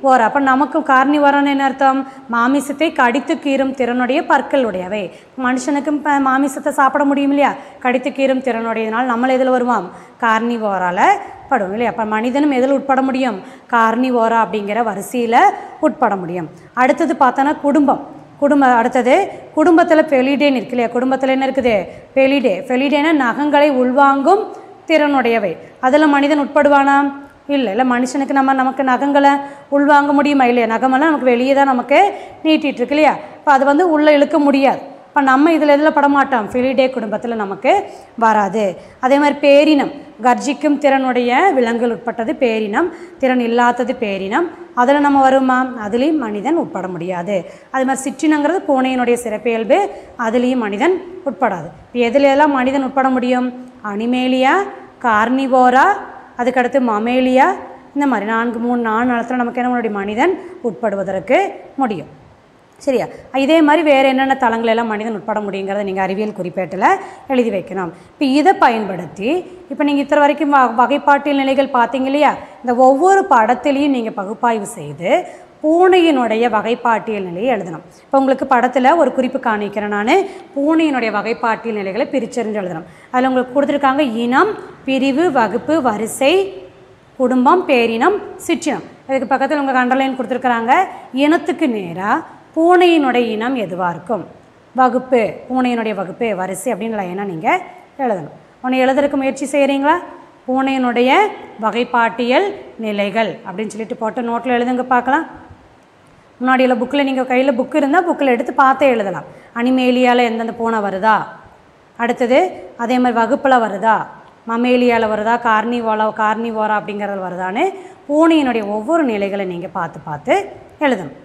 ஓர அப்போ நமக்கும் கார்னிவோரான்னு என்ன அர்த்தம் மாமிசத்தை கடித்து கீறும் திறனுடைய பற்கள் உடையவை மனுஷனுக்கும் இப்போ மாமிசத்தை சாப்பிட முடியும் இல்லையா கடித்து கீறும் திறனுடையதுனால நம்ம எதில் வருவோம் கார்னிவோரால படும் இல்லையா அப்போ மனிதனும் எதில் உட்பட முடியும் கார்னிவோரா அப்படிங்கிற வரிசையில் உட்பட முடியும் அடுத்தது பார்த்தோன்னா குடும்பம் குடும்பம் அடுத்தது குடும்பத்தில் பெலிடேன் இருக்கு இல்லையா குடும்பத்தில் என்ன இருக்குது பெலிடே பெலிடேனா நகங்களை உள்வாங்கும் திறனுடையவை அதில் மனிதன் உட்படுவானா இல்லை இல்லை மனுஷனுக்கு நம்ம நமக்கு நகங்களை உள்வாங்க முடியுமா இல்லையா நகமெல்லாம் நமக்கு வெளியே தான் நமக்கு நீட்டிகிட்டு இருக்கு இல்லையா இப்போ அது வந்து உள்ளே இழுக்க முடியாது இப்போ நம்ம இதில் எதில் படமாட்டோம் ஃபிலிடே குடும்பத்தில் நமக்கு வராது அதே மாதிரி பேரினம் கர்ஜிக்கும் திறனுடைய விலங்குகள் உட்பட்டது பேரினம் திறன் இல்லாதது பேரினம் அதில் நம்ம வருமா அதுலேயும் மனிதன் உட்பட முடியாது அதே மாதிரி சிற்றினங்கிறது பூனையினுடைய சிறப்பியல்பு அதுலேயும் மனிதன் உட்படாது இப்போ எதுல எல்லாம் மனிதன் உட்பட முடியும் அனிமேலியா கார்னிவோரா அதுக்கடுத்து மமேலியா இந்த மாதிரி நான்கு மூணு நாலு நிலத்தில் நமக்கு என்ன பண்ண முடியும் மனிதன் உட்படுவதற்கு முடியும் சரியா இதே மாதிரி வேறு என்னென்ன தளங்கள் எல்லாம் மனிதன் உட்பட முடியுங்கிறத நீங்கள் அறிவியல் குறிப்பேட்டில் எழுதி வைக்கணும் இப்போ இதை பயன்படுத்தி இப்போ நீங்கள் இத்தனை வரைக்கும் வ வகைப்பாட்டியல் நிலைகள் பார்த்தீங்க இல்லையா இந்த ஒவ்வொரு படத்துலையும் நீங்கள் பகுப்பாய்வு செய்து பூனையினுடைய வகைப்பாட்டியல் நிலையை எழுதணும் இப்போ உங்களுக்கு படத்தில் ஒரு குறிப்பு காணிக்கிறேன் நான் பூனையினுடைய வகைப்பாட்டியல் நிலைகளை பிரிச்சறிஞ்சு எழுதணும் அதில் உங்களுக்கு கொடுத்துருக்காங்க இனம் பிரிவு வகுப்பு வரிசை குடும்பம் பேரினம் சிற்றினம் இதுக்கு பக்கத்தில் உங்கள் அண்டர்லைன் கொடுத்துருக்குறாங்க இனத்துக்கு நேராக பூனையினுடைய இனம் எதுவாக இருக்கும் வகுப்பு பூனையினுடைய வகுப்பு வரிசை அப்படின்னு லைனாக நீங்கள் எழுதணும் உன்னை எழுதுறதுக்கு முயற்சி செய்கிறீங்களா பூனையினுடைய வகைப்பாட்டியல் நிலைகள் அப்படின்னு சொல்லிட்டு போட்டு நோட்டில் எழுதுங்க பார்க்கலாம் முன்னாடியில் புக்கில் நீங்கள் கையில் புக்கு இருந்தால் புக்கில் எடுத்து பார்த்தே எழுதலாம் அனிமேலியாவில் எந்தெந்த பூனை வருதா அடுத்தது அதே மாதிரி வகுப்பில் வருதா மமேலியாவில் வருதா கார்னிவோலா கார்னிவோரா அப்படிங்கிறது வருதான்னு பூனையினுடைய ஒவ்வொரு நிலைகளை நீங்கள் பார்த்து பார்த்து எழுதணும்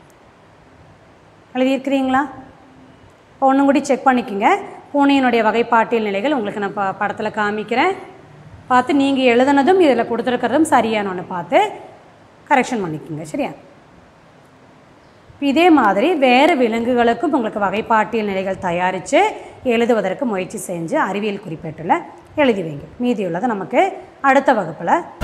எழுதியிருக்கிறீங்களா இப்போ ஒன்றும் கூடி செக் பண்ணிக்கோங்க பூனையினுடைய வகைப்பாட்டியல் நிலைகள் உங்களுக்கு நான் ப படத்தில் காமிக்கிறேன் பார்த்து நீங்கள் எழுதுனதும் இதில் கொடுத்துருக்கிறதும் சரியான ஒன்று பார்த்து கரெக்ஷன் பண்ணிக்கோங்க சரியா இதே மாதிரி வேறு விலங்குகளுக்கும் உங்களுக்கு வகைப்பாட்டியல் நிலைகள் தயாரித்து எழுதுவதற்கு முயற்சி செஞ்சு அறிவியல் குறிப்பேட்டில் எழுதி வைங்க மீதியுள்ளதை நமக்கு அடுத்த வகுப்பில்